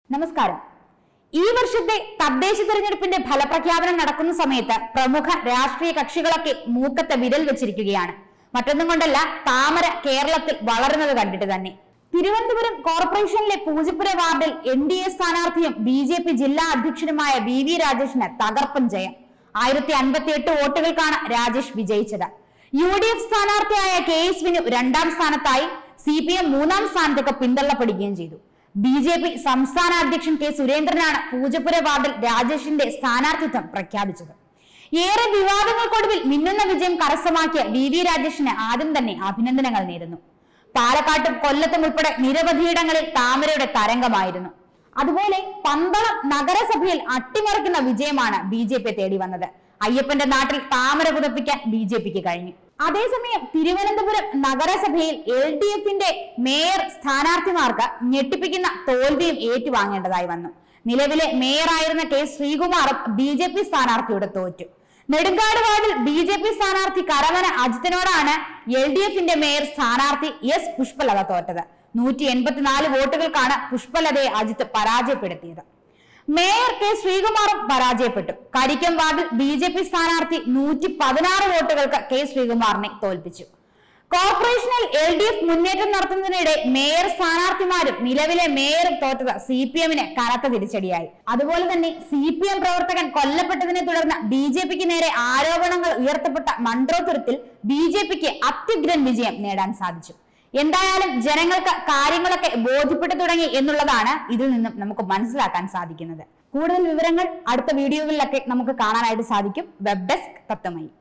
നമസ്കാരം ഈ വർഷത്തെ തദ്ദേശ തെരഞ്ഞെടുപ്പിന്റെ ഫലപ്രഖ്യാപനം നടക്കുന്ന സമയത്ത് പ്രമുഖ രാഷ്ട്രീയ കക്ഷികളൊക്കെ മൂക്കത്തെ വിരൽ വെച്ചിരിക്കുകയാണ് മറ്റൊന്നും കൊണ്ടല്ല താമര കേരളത്തിൽ വളരുന്നത് കണ്ടിട്ട് തന്നെ തിരുവനന്തപുരം കോർപ്പറേഷനിലെ പൂജപ്പുര വാർഡിൽ എൻ ഡി എ സ്ഥാനാർത്ഥിയും ബി ജെ പി ജില്ലാ അധ്യക്ഷനുമായ വി വി രാജേഷിന് തകർപ്പൻ ജയം ആയിരത്തി അൻപത്തി എട്ട് വോട്ടുകൾക്കാണ് രാജേഷ് വിജയിച്ചത് യു ഡി എഫ് സ്ഥാനാർത്ഥിയായ കെ എസ് വിനു രണ്ടാം സ്ഥാനത്തായി സി പി എം മൂന്നാം സ്ഥാനത്തൊക്കെ പിന്തള്ളപ്പെടുകയും ചെയ്തു ബി ജെ പി സംസ്ഥാന അധ്യക്ഷൻ കെ സുരേന്ദ്രനാണ് പൂജപ്പുര വാർഡിൽ രാജേഷിന്റെ സ്ഥാനാർത്ഥിത്വം പ്രഖ്യാപിച്ചത് ഏറെ വിവാദങ്ങൾക്കൊടുവിൽ മിന്നുന്ന വിജയം കരസ്ഥമാക്കിയ വി വി രാജേഷിന് ആദ്യം തന്നെ അഭിനന്ദനങ്ങൾ നേരുന്നു പാലക്കാട്ടും കൊല്ലത്തും ഉൾപ്പെടെ നിരവധിയിടങ്ങളിൽ താമരയുടെ തരംഗമായിരുന്നു അതുപോലെ പന്തളം നഗരസഭയിൽ അട്ടിമറിക്കുന്ന വിജയമാണ് ബി ജെ പി തേടി വന്നത് അയ്യപ്പന്റെ നാട്ടിൽ താമര പുതപ്പിക്കാൻ ബി ജെ പിക്ക് കഴിഞ്ഞു അതേസമയം തിരുവനന്തപുരം നഗരസഭയിൽ എൽ ഡി എഫിന്റെ മേയർ സ്ഥാനാർത്ഥിമാർക്ക് ഞെട്ടിപ്പിക്കുന്ന തോൽവിയും ഏറ്റുവാങ്ങേണ്ടതായി വന്നു നിലവിലെ മേയറായിരുന്ന കെ ശ്രീകുമാറും ബി ജെ പി സ്ഥാനാർത്ഥിയോട് തോറ്റു നെടുങ്കാട് വാർഡിൽ ബി ജെ പി സ്ഥാനാർത്ഥി കരമന അജിത്തിനോടാണ് എൽ ഡി എഫിന്റെ മേയർ സ്ഥാനാർത്ഥി എസ് പുഷ്പലത തോറ്റത് നൂറ്റി എൺപത്തിനാല് വോട്ടുകൾക്കാണ് പുഷ്പലതയെ അജിത്ത് പരാജയപ്പെടുത്തിയത് മേയർ കെ ശ്രീകുമാറും പരാജയപ്പെട്ടു കരിക്കം വാർഡിൽ ബി ജെ പി സ്ഥാനാർത്ഥി നൂറ്റി പതിനാറ് വോട്ടുകൾക്ക് കെ ശ്രീകുമാറിനെ തോൽപ്പിച്ചു കോർപ്പറേഷനിൽ എൽ ഡി എഫ് മുന്നേറ്റം നടത്തുന്നതിനിടെ മേയർ സ്ഥാനാർത്ഥിമാരും നിലവിലെ മേയറും തോറ്റത് സി പി എമ്മിന് കനത്ത തിരിച്ചടിയായി അതുപോലെ തന്നെ സി പി എം പ്രവർത്തകൻ കൊല്ലപ്പെട്ടതിനെ തുടർന്ന് ബി ജെ പിക്ക് നേരെ ആരോപണങ്ങൾ ഉയർത്തപ്പെട്ട മൺട്രോത്തുരത്തിൽ ബി ജെ പിക്ക് അത്യുഗ്രൻ വിജയം നേടാൻ സാധിച്ചു എന്തായാലും ജനങ്ങൾക്ക് കാര്യങ്ങളൊക്കെ ബോധ്യപ്പെട്ടു തുടങ്ങി എന്നുള്ളതാണ് ഇതിൽ നിന്നും നമുക്ക് മനസ്സിലാക്കാൻ സാധിക്കുന്നത് കൂടുതൽ വിവരങ്ങൾ അടുത്ത വീഡിയോകളിലൊക്കെ നമുക്ക് കാണാനായിട്ട് സാധിക്കും വെബ് ഡെസ്ക് തത്വമയി